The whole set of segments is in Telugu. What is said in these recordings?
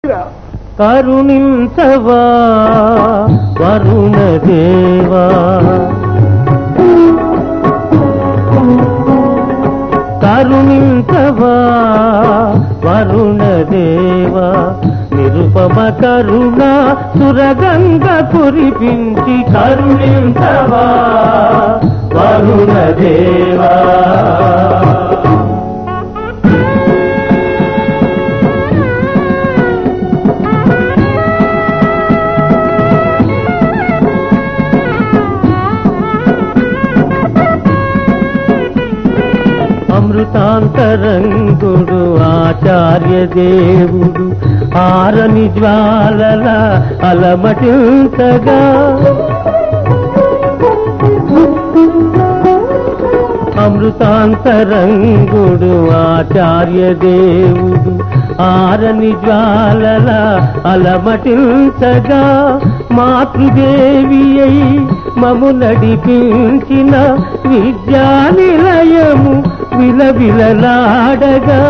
కరుణించవా వరుణ దేవా కరుణించవా వరుణ దేవా నిరుపమ కరుణ సురగంగ కురిపించి కరుణించవా వరుణ దేవా అమృతాంతరంగుడు ఆచార్య దేవుడు ఆరని జ్వాలల అలమటించగా అమృతాంతరంగుడు ఆచార్య దేవుడు ఆరని జ్వాలల అలమటించగా మాతృదేవి అయి మము నడిపించిన విద్యానిలయము విలవిలలాడగా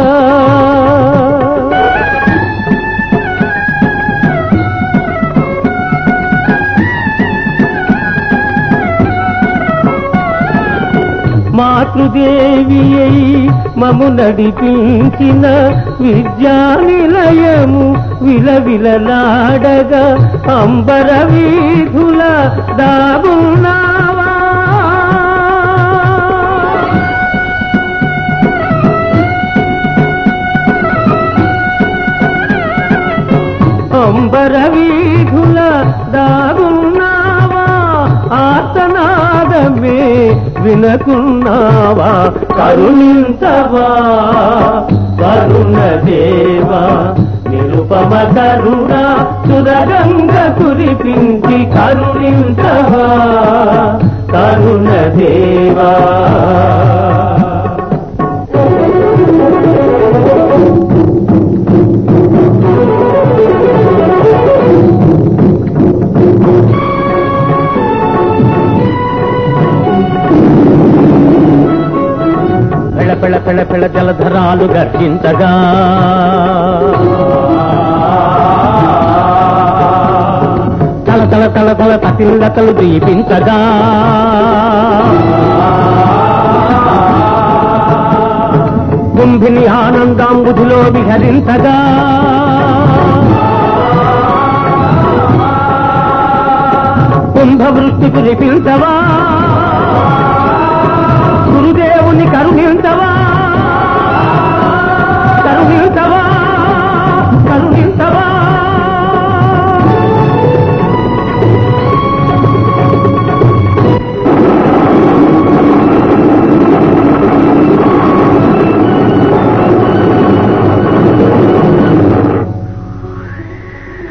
మాతృదేవి అయి మము నడిపించిన విద్యానిలయము విలవిలలాడగా అంబర వీధుల దాగున్నావా అంబర వీధుల దాగున్నావా ఆర్తనాదమే వినకున్నావా కరుణించవా కరుణ దేవా నిరుపమ కరుణ సురగంగ కురిపించి కరుణించవా కరుణ దేవా పెళ్ళ పెళ్ళ పెళ్ళ పెళ్ళ జలధరాలు గర్జించగా తల తల తల తల తతిల్లతలు దీపించగా కుంభిని ఆనందాంబుధిలో విహరించగా కుంభవృష్టి కురిపించవా